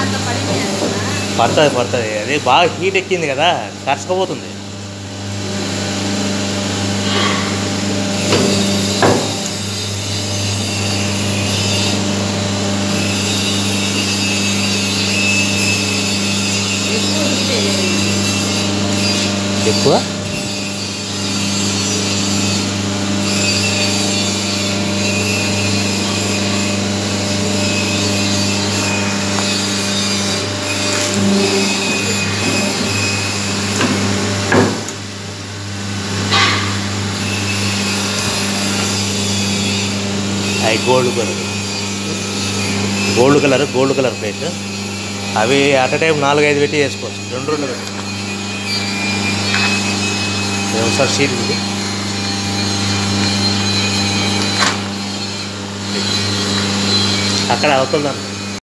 దాంట్లో పడింది అంటున్నా. పడుతుంది పడుతుంది అది బాగా హీట్ ఎక్కింది కదా కరచకపోతుంది ఎక్కువ heat అయ్యేది. ఎక్కువ అవి gold colour gold colour gold colour plate అవి అట్ టైం నాలుగైదు పెట్టి వేసుకోవచ్చు రెండు రెండు పెట్టి ఇది ఒకసారి షీట్ ఇది అక్కడ అవుతుందండి